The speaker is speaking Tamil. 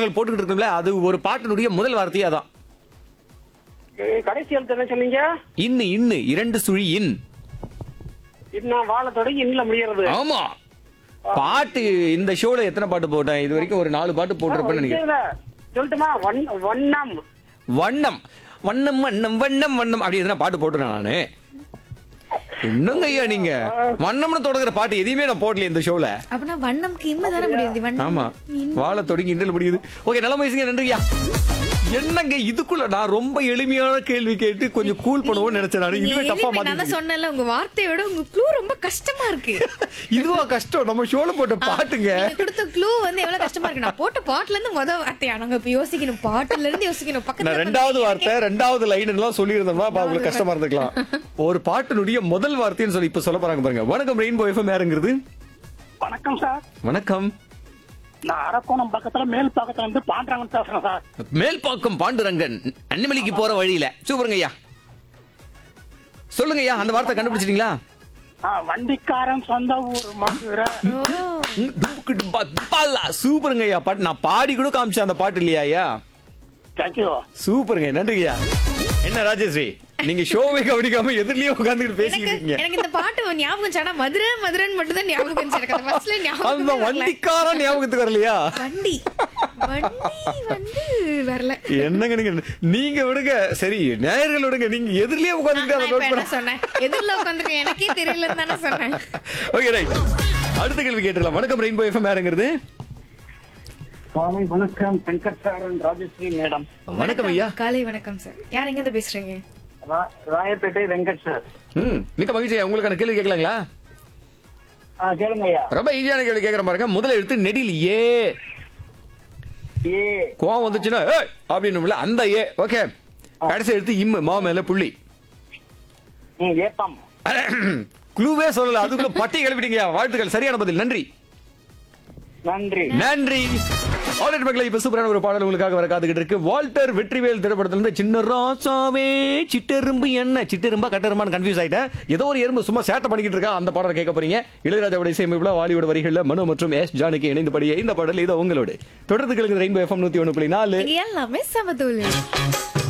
பாடல்கள் போட்டுக்கிட்டு இருக்கோம்ல அது ஒரு பாட்டினுடைய முதல் வார்த்தையே அதான் ஏய், கடைசி எழுத்து என்ன சொன்னீங்க இன்னு இன்னு இரண்டு சுழி இன் இன்னும் வாழ தொடங்கி இன்னும் முடியறது ஆமா பாட்டு இந்த ஷோல எத்தனை பாட்டு போட்டேன் இது வரைக்கும் ஒரு நாலு பாட்டு போட்டிருப்பேன்னு நினைக்கிறேன் இதுல சொல்லட்டுமா வண்ண வண்ணம் வண்ணம் வண்ணம் வண்ணம் வண்ணம் வண்ணம் அப்படி எதனா பாட்டு போட்டுறேன் நானு என்னங்க ஐயா நீங்க வண்ணம்னு தொடங்குற பாட்டு எதையுமே நான் போடல இந்த ஷோல அப்படின்னா வண்ணம்க்கு இம்ம தானே முடியுது வண்ணம் ஆமா வாழ தொடங்கி இண்டல் முடியுது ஓகே நல்ல வயசுங்க நன்றியா என்னங்க இதுக்குள்ள நான் ரொம்ப எளிமையான கேள்வி கேட்டு கொஞ்சம் கூல் பண்ணுவோம்னு நினைச்சேன் நானு. இதுவே நீங்க தப்பா எதுவுமே நான் தான் மாத்தி சொன்னேன்ல உங்க வார்த்தையோட உங்க க்ளூ ரொம்ப கஷ்டமா இருக்கு இதுவா கஷ்டம் நம்ம ஷோல போட்ட பாட்டுங்க நீங்க கொடுத்த க்ளூ வந்து எவ்வளவு கஷ்டமா இருக்கு நான் போட்ட பாட்டுல இருந்து முத வார்த்தையா நாங்க இப்ப யோசிக்கணும் பாட்டுல இருந்து யோசிக்கணும் நான் பக்கத்துல ரெண்டாவது வார்த்தை ரெண்டாவது லைன் எல்லாம் சொல்லியிருந்தோம்னா அப்ப அவங்களுக்கு கஷ்டமா இருந்துக்கலாம் ஒரு பாட்டினுடைய முதல் வார்த்தைன்னு சொல்லி இப்ப சொல்ல போறாங்க பாருங்க வணக்கம் ரெயின்போ எஃப்எம் யாருங்கிறது வணக்கம் சார் வணக்கம் நான் அரக்கோணம் பக்கத்துல மேல் பக்கத்துல இருந்து பாண்டாங்கன்னு பேசுறேன் சார் மேல்பாக்கம் பாண்டுரங்கன் அன்னிமலைக்கு போற வழியில சூப்பருங்க ஐயா சொல்லுங்க ஐயா அந்த வார்த்தை கண்டுபிடிச்சிட்டீங்களா ஆ, வண்டிக்காரன் சொந்த ஊர் மதுரை ம், தும்புக்கு டும்பா, தும்பாலா. சூப்பருங்க ஐயா பாட்டு நான் பாடி கூட காமிச்சேன் அந்த பாட்டு இல்லையா ஐயா தேங்க்யூ சூப்பருங்க நன்றிங்க ஐயா என்ன ராஜஸ்ரீ நீங்க ஷோவை கவனிக்காம எதிரிலேயே உட்காந்துட்டு பேசிக்கிட்டு எனக்கு இருக்கீங்க எனக்கு இந்த பாட்டு ஞாபகம் இருந்துச்சு. ஆனா மதுரை மதுரைன்னு மட்டும் தான் ஞாபகம் இருந்துச்சு எனக்கு அந்த பஸ்ல அந்த ஞாபகம் வரல. வண்டிக்காரன் ஞாபகத்துக்கு வரலையா வண்டி வண்டி வந்து வரல என்னங்க நீங்க நீங்க விடுங்க சரி நேயர்கள் விடுங்க நீங்க எதிரிலேயே உட்காந்துட்டு அதை நான் இப்ப நோட் என்ன பண்ண சொன்னேன் எதிரில உட்காந்துருக்கேன் எனக்கே தெரியலன்னு தானே சொன்னேன் ஓகே ரைட் அடுத்த கேள்வி கேட்டுலாம் வணக்கம் ரெயின்போ எஃப்எம் யாருங்கிறது சுவாமி வணக்கம் வெங்கட் சார் ராஜஸ்ரீ மேடம் வணக்கம் ஐயா காலை வணக்கம் சார் யார் எங்க இருந்து பேசுறீங்க ராயப்பேட்டை வெங்கட் சார் ம் மிக்க மகிழ்ச்சி ஐயா. உங்களுக்கான கேள்வி கேட்கலாங்களா ஆ கேளுங்க ஐயா ரொம்ப ஈஸியான கேள்வி கேட்கற பாருங்க முதல் எழுத்து நெடில் ஏ ஏ கோவம் வந்துச்சுன்னா ஏய் அப்படின்னு அந்த ஏ ஓகே கடைசி எழுத்து இம்மு மா மேல புள்ளி ம், ஏப்பம் குழுவே சொல்லல அதுக்குள்ள பட்டி கிளப்பிட்டீங்க வாழ்த்துக்கள் சரியான பதில் நன்றி நன்றி நன்றி ஆல்ரெடி மக்களை இப்ப சூப்பரான ஒரு பாடல் உங்களுக்காக வர காத்துக்கிட்டு இருக்கு வால்டர் வெற்றிவேல் திரைப்படத்துல இருந்து சின்ன ராசாவே சிட்டெரும்பு என்ன சிட்டெரும்பா கட்டெருமான்னு கன்ஃபியூஸ் ஆயிட்டேன் ஏதோ ஒரு எறும்பு சும்மா சேட்டை பண்ணிக்கிட்டு இருக்கா அந்த பாடலை கேட்க போறீங்க இளையராஜாவுடைய இசையமைப்புல வாலிவுட் வரிகள்ல மனு மற்றும் எஸ் ஜானுக்கு இணைந்து படிய இந்த பாடல் இதோ உங்களோட தொடர்ந்து கேளுங்க ரெயின்போ எஃப்எம் நூத்தி ஒண்ணு புள்ளி நாலு எல்லாமே சமதூள்